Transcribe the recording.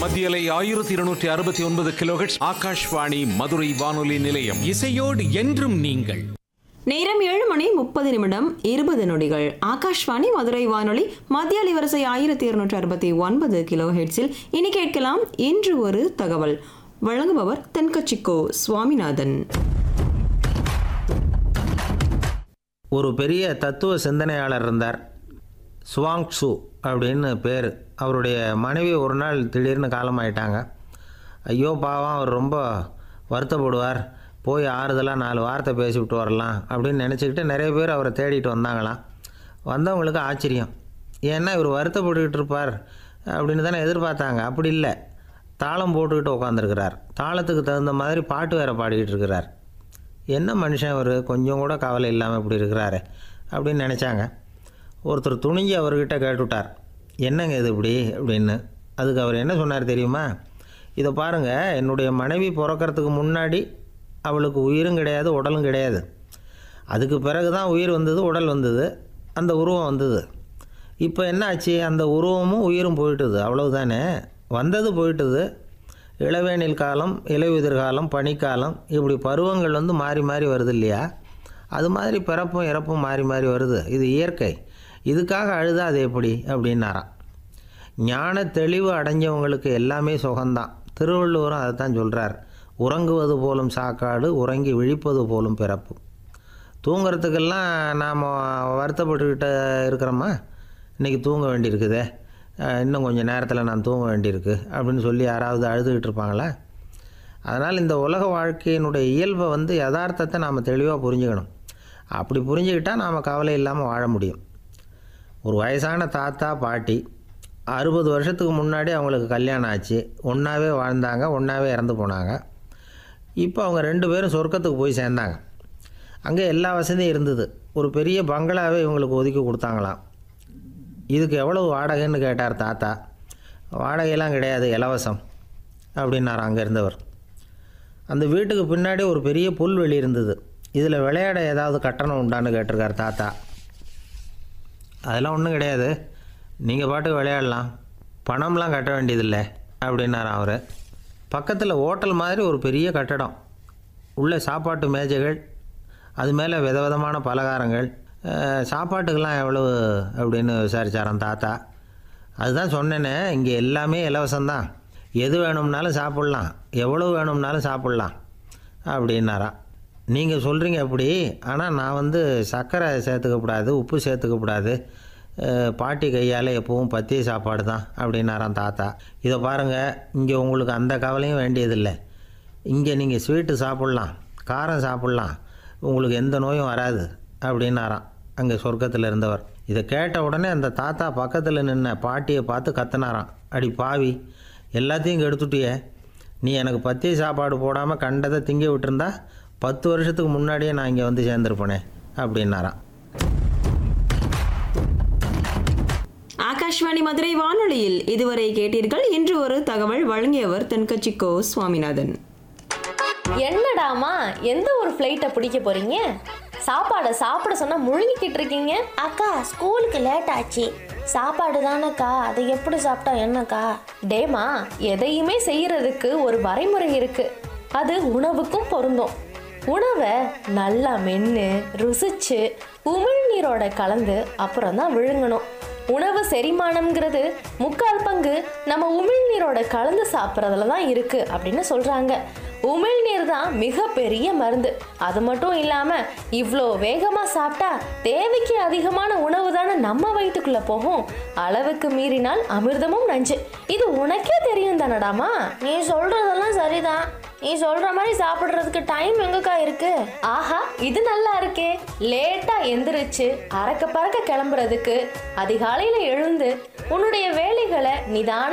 மத்தியலை ஆயிரத்தி இருநூற்றி அறுபத்தி ஒன்பது கிலோஹெட்ஸ் ஆகாஷ்வாணி மதுரை வானொலி நிலையம் இசையோடு என்றும் நீங்கள் நேரம் ஏழு மணி முப்பது நிமிடம் இருபது நொடிகள் ஆகாஷ்வாணி மதுரை வானொலி மத்திய அலைவரிசை ஆயிரத்தி இருநூற்றி அறுபத்தி ஒன்பது கிலோ ஹெட்ஸில் இனி கேட்கலாம் இன்று ஒரு தகவல் வழங்குபவர் தென்கட்சிக்கோ சுவாமிநாதன் ஒரு பெரிய தத்துவ சிந்தனையாளர் இருந்தார் சுவாங் சு அப்படின்னு பேர் அவருடைய மனைவி ஒரு நாள் திடீர்னு காலமாயிட்டாங்க ஐயோ பாவம் அவர் ரொம்ப வருத்தப்படுவார் போய் ஆறுதலாக நாலு வார்த்தை பேசிவிட்டு வரலாம் அப்படின்னு நினச்சிக்கிட்டு நிறைய பேர் அவரை தேடிட்டு வந்தாங்களாம் வந்தவங்களுக்கு ஆச்சரியம் ஏன்னா இவர் வருத்தப்பட்டுக்கிட்டு இருப்பார் அப்படின்னு தானே எதிர்பார்த்தாங்க அப்படி இல்லை தாளம் போட்டுக்கிட்டு உட்காந்துருக்கிறார் தாளத்துக்கு தகுந்த மாதிரி பாட்டு வேறு பாடிக்கிட்டு இருக்கிறார் என்ன மனுஷன் அவர் கொஞ்சம் கூட கவலை இல்லாமல் இப்படி இருக்கிறாரு அப்படின்னு நினச்சாங்க ஒருத்தர் துணிஞ்சு அவர்கிட்ட கேட்டுவிட்டார் என்னங்க இது இப்படி அப்படின்னு அதுக்கு அவர் என்ன சொன்னார் தெரியுமா இதை பாருங்கள் என்னுடைய மனைவி பிறக்கறதுக்கு முன்னாடி அவளுக்கு உயிரும் கிடையாது உடலும் கிடையாது அதுக்கு பிறகு தான் உயிர் வந்தது உடல் வந்தது அந்த உருவம் வந்தது இப்போ என்ன ஆச்சு அந்த உருவமும் உயிரும் போயிட்டுது அவ்வளவுதானே வந்தது போயிட்டுது இளவேனில் காலம் இலையுதிர் காலம் பனிக்காலம் இப்படி பருவங்கள் வந்து மாறி மாறி வருது இல்லையா அது மாதிரி பிறப்பும் இறப்பும் மாறி மாறி வருது இது இயற்கை இதுக்காக அழுதா அது எப்படி அப்படின்னாராம் ஞான தெளிவு அடைஞ்சவங்களுக்கு எல்லாமே சுகம்தான் திருவள்ளுவரும் அதை தான் சொல்கிறார் உறங்குவது போலும் சாக்காடு உறங்கி விழிப்பது போலும் பிறப்பு தூங்குறதுக்கெல்லாம் நாம் வருத்தப்பட்டுக்கிட்டு இருக்கிறோமா இன்றைக்கி தூங்க வேண்டியிருக்குதே அஹ் இன்னும் கொஞ்சம் நேரத்தில் நான் தூங்க வேண்டியிருக்கு அப்படின்னு சொல்லி யாராவது அழுதுகிட்டு இருப்பாங்களா அதனால் இந்த உலக வாழ்க்கையினுடைய இயல்பை வந்து யதார்த்தத்தை நாம் தெளிவாக புரிஞ்சுக்கணும் அப்படி புரிஞ்சுக்கிட்டால் நாம் கவலை இல்லாமல் வாழ முடியும் ஒரு வயசான தாத்தா பாட்டி அறுபது வருஷத்துக்கு முன்னாடி அவங்களுக்கு கல்யாணம் ஆச்சு ஒன்றாவே வாழ்ந்தாங்க ஒன்றாவே இறந்து போனாங்க இப்போ அவங்க ரெண்டு பேரும் சொர்க்கத்துக்கு போய் சேர்ந்தாங்க அங்கே எல்லா வசதியும் இருந்தது ஒரு பெரிய பங்களாவே இவங்களுக்கு ஒதுக்கி கொடுத்தாங்களாம் இதுக்கு எவ்வளவு வாடகைன்னு கேட்டார் தாத்தா வாடகையெல்லாம் கிடையாது இலவசம் அப்படின்னார் அங்கே இருந்தவர் அந்த வீட்டுக்கு பின்னாடி ஒரு பெரிய புல்வெளி இருந்தது இதில் விளையாட ஏதாவது கட்டணம் உண்டான்னு கேட்டிருக்கார் தாத்தா அதெல்லாம் ஒன்றும் கிடையாது நீங்கள் பாட்டுக்கு விளையாடலாம் பணம்லாம் கட்ட வேண்டியதில்லை அப்படின்னார் அவர் பக்கத்தில் ஹோட்டல் மாதிரி ஒரு பெரிய கட்டடம் உள்ள சாப்பாட்டு மேஜைகள் அது மேலே விதவிதமான பலகாரங்கள் அஹ், சாப்பாட்டுக்கெல்லாம் எவ்வளவு அப்படின்னு விசாரிச்சாராம் தாத்தா அதுதான் சொன்னேனே இங்கே எல்லாமே இலவசம்தான் எது வேணும்னாலும் சாப்பிட்லாம் எவ்வளவு வேணும்னாலும் சாப்பிட்லாம் அப்படின்னாராம் நீங்கள் சொல்கிறீங்க அப்படி ஆனால் நான் வந்து சர்க்கரை சேர்த்துக்கக்கூடாது உப்பு சேர்த்துக்கக்கூடாது அஹ், பாட்டி கையால் எப்பவும் பத்திய சாப்பாடு தான் அப்படின்னாராம் தாத்தா இதை பாருங்கள் இங்கே உங்களுக்கு அந்த கவலையும் வேண்டியதில்லை இங்கே நீங்கள் ஸ்வீட்டு சாப்பிட்லாம் காரம் சாப்பிட்லாம் உங்களுக்கு எந்த நோயும் வராது அப்படின்னாராம் அங்கே சொர்க்கத்தில் இருந்தவர் இதை கேட்ட உடனே அந்த தாத்தா பக்கத்தில் நின்ன பாட்டியை பார்த்து கத்துனாராம் அடி பாவி எல்லாத்தையும் கெடுத்துட்டியே நீ எனக்கு பத்திய சாப்பாடு போடாமல் கண்டதை திங்க விட்டுருந்தா பத்து வருஷத்துக்கு முன்னாடியே நான் இங்கே வந்து சேர்ந்துருப்பேனே அப்படின்னாராம் ஆகாஷ்வாணி மதுரை வானொலியில் இதுவரை கேட்டீர்கள் இன்று ஒரு தகவல் வழங்கியவர் தென்கட்சிக்கோ சுவாமிநாதன் என்னடாமா எந்த ஒரு ஃப்ளைட்டை பிடிக்க போறீங்க சாப்பாடை சாப்பிட சொன்னா முழுங்கிக்கிட்டு இருக்கீங்க அக்கா ஸ்கூலுக்கு லேட் ஆச்சு சாப்பாடு தானேக்கா அதை எப்படி சாப்பிட்டா என்னக்கா டேமா எதையுமே செய்யறதுக்கு ஒரு வரைமுறை இருக்கு அது உணவுக்கும் பொருந்தும் உணவை நல்லா மென்று ருசிச்சு உமிழ்நீரோட கலந்து அப்புறம் தான் விழுங்கணும் உணவு செரிமானம்ங்கிறது முக்கால் பங்கு நம்ம உமிழ்நீரோட கலந்து சாப்பிட்றதுல தான் இருக்கு அப்படின்னு சொல்றாங்க உமிழ்நீர் தான் மிகப்பெரிய மருந்து அது மட்டும் இல்லாம இவ்வளோ வேகமா சாப்பிட்டா தேவைக்கு அதிகமான உணவு தானே நம்ம வயிற்றுக்குள்ள போகும் அளவுக்கு மீறினால் அமிர்தமும் நஞ்சு இது உனக்கே தெரியும் தானடாமா நீ சொல்றதெல்லாம் சரிதான் நீ சொல்ற மாதிரி சாப்பிடுறதுக்கு டைம் எங்கக்கா இருக்கு ஆஹா இது நல்லா இருக்கே லேட்டா எந்திரிச்சு அறக்க பறக்க கிளம்புறதுக்கு அதிகாலையில எழுந்து உன்னுடைய வேலைகளை நிதான